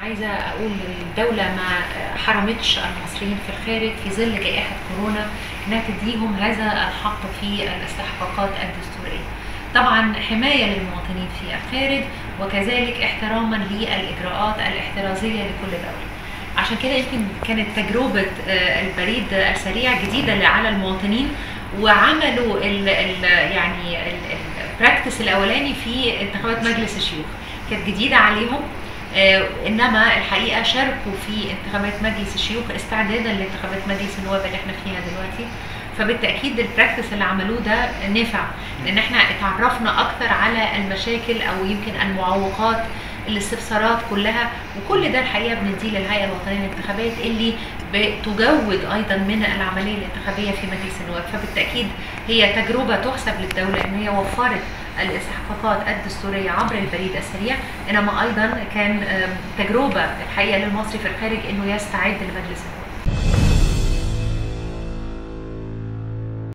عايزه اقول الدوله ما حرمتش المصريين في الخارج في ظل جائحه كورونا انها تديهم هذا الحق في الاستحقاقات الدستوريه. طبعا حمايه للمواطنين في الخارج وكذلك احتراما للاجراءات الاحترازيه لكل دوله. عشان كده يمكن كانت تجربه البريد السريع جديده على المواطنين وعملوا ال ال يعني البراكتس الاولاني في انتخابات مجلس الشيوخ كانت جديده عليهم آه انما الحقيقه شاركوا في انتخابات مجلس الشيوخ استعدادا لانتخابات مجلس النواب اللي احنا فيها دلوقتي فبالتاكيد البراكتس اللي عملوه ده نفع لان احنا اتعرفنا اكثر على المشاكل او يمكن المعوقات الاستفسارات كلها وكل ده الحقيقه بنديه للهيئه الوطنيه للانتخابات اللي بتجود ايضا من العمليه الانتخابيه في مجلس النواب فبالتاكيد هي تجربه تحسب للدوله ان هي وفرت الاستحقاقات الدستوريه عبر البريد السريع انما ايضا كان تجربه الحقيقه للمصري في الخارج انه يستعد لمجلس النواب